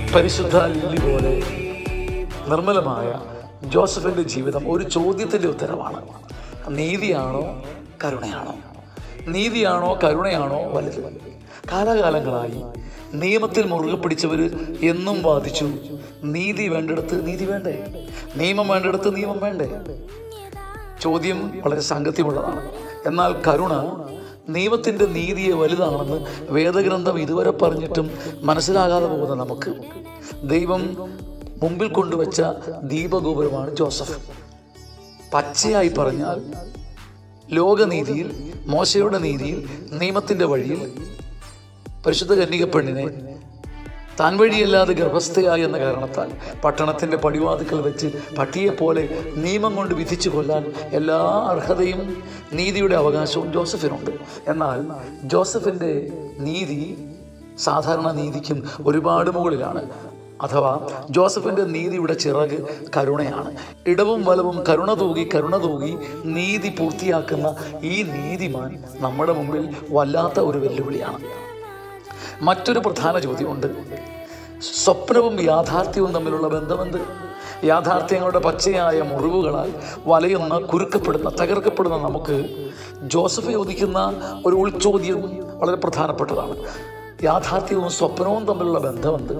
പരിശുദ്ധ ലില്ലി പോലെ നിർമ്മലമായ ജോസഫിന്റെ ജീവിതം ഒരു ചോദ്യത്തിന്റെ ഉത്തരവാണ് നീതിയാണോ കരുണയാണോ നീതിയാണോ കരുണയാണോ വലുത് കാലാകാലങ്ങളായി നിയമത്തിൽ മുറുകെ പിടിച്ചവർ എന്നും വാദിച്ചു നീതി വേണ്ടിടത്ത് നീതി വേണ്ടേ നിയമം വേണ്ടിടത്ത് നിയമം വേണ്ടേ ചോദ്യം വളരെ സാങ്കത്യമുള്ളതാണ് എന്നാൽ കരുണ നിയമത്തിൻ്റെ നീതിയെ വലുതാണെന്ന് വേദഗ്രന്ഥം ഇതുവരെ പറഞ്ഞിട്ടും മനസ്സിലാകാതെ പോകുന്ന നമുക്ക് ദൈവം മുമ്പിൽ കൊണ്ടുവച്ച ദീപഗോപുരമാണ് ജോസഫ് പച്ചയായി പറഞ്ഞാൽ ലോകനീതിയിൽ മോശയുടെ നീതിയിൽ നിയമത്തിൻ്റെ വഴിയിൽ പരിശുദ്ധ കന്യക പെണ്ണിനെ താൻ വഴിയല്ലാതെ ഗർഭസ്ഥയായി എന്ന കാരണത്താൽ പട്ടണത്തിൻ്റെ പടിവാതിക്കൽ വെച്ച് പട്ടിയെപ്പോലെ നിയമം കൊണ്ട് വിധിച്ചു കൊല്ലാൻ എല്ലാ അർഹതയും നീതിയുടെ അവകാശവും ജോസഫിനുണ്ട് എന്നാൽ ജോസഫിൻ്റെ നീതി സാധാരണ നീതിക്കും ഒരുപാട് മുകളിലാണ് അഥവാ ജോസഫിൻ്റെ നീതിയുടെ ചിറക് കരുണയാണ് ഇടവും വലവും കരുണ തൂകി കരുണ തൂകി നീതി പൂർത്തിയാക്കുന്ന ഈ നീതിമാൻ നമ്മുടെ മുമ്പിൽ വല്ലാത്ത ഒരു വെല്ലുവിളിയാണ് മറ്റൊരു പ്രധാന ചോദ്യമുണ്ട് സ്വപ്നവും യാഥാർത്ഥ്യവും തമ്മിലുള്ള ബന്ധമെന്ത് യാഥാർത്ഥ്യങ്ങളുടെ പച്ചയായ മുറിവുകളാൽ വലയുന്ന കുരുക്കപ്പെടുന്ന തകർക്കപ്പെടുന്ന നമുക്ക് ജോസഫ് ചോദിക്കുന്ന ഒരു ഉൾചോദ്യം വളരെ പ്രധാനപ്പെട്ടതാണ് യാഥാർത്ഥ്യവും സ്വപ്നവും തമ്മിലുള്ള ബന്ധമെന്ത്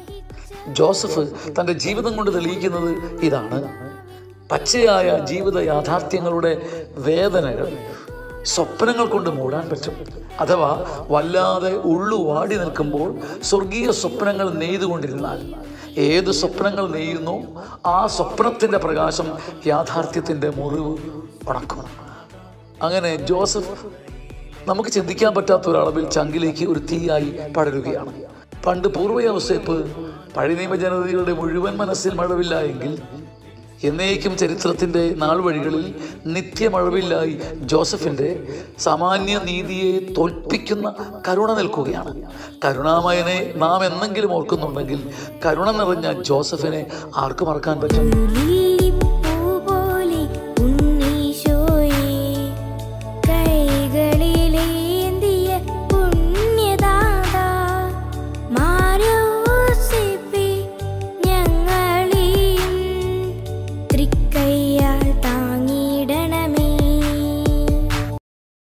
ജോസഫ് തൻ്റെ ജീവിതം കൊണ്ട് തെളിയിക്കുന്നത് ഇതാണ് പച്ചയായ ജീവിത യാഥാർത്ഥ്യങ്ങളുടെ വേദനകൾ സ്വപ്നങ്ങൾ കൊണ്ട് മൂടാൻ പറ്റും അഥവാ വല്ലാതെ ഉള്ളു വാടി നിൽക്കുമ്പോൾ സ്വർഗീയ സ്വപ്നങ്ങൾ നെയ്തുകൊണ്ടിരുന്നാൽ ഏത് സ്വപ്നങ്ങൾ നെയ്യുന്നു ആ സ്വപ്നത്തിൻ്റെ പ്രകാശം യാഥാർത്ഥ്യത്തിൻ്റെ മുറിവ് ഉണക്കും അങ്ങനെ ജോസഫ് നമുക്ക് ചിന്തിക്കാൻ പറ്റാത്ത ഒരളവിൽ ചങ്കിലേക്ക് ഒരു തീയായി പടരുകയാണ് പണ്ട് പൂർവ്വയവസേപ്പ് പഴയ നിയമജനതയുടെ മുഴുവൻ മനസ്സിൽ മഴവില്ല എങ്കിൽ എന്നേക്കും ചരിത്രത്തിൻ്റെ നാൾ വഴികളിൽ നിത്യമഴവില്ലായി ജോസഫിൻ്റെ സാമാന്യ നീതിയെ തോൽപ്പിക്കുന്ന കരുണ നിൽക്കുകയാണ് കരുണാമയനെ നാം എന്നെങ്കിലും ഓർക്കുന്നുണ്ടെങ്കിൽ കരുണ നിറഞ്ഞ ജോസഫിനെ ആർക്ക് മറക്കാൻ പറ്റും നീ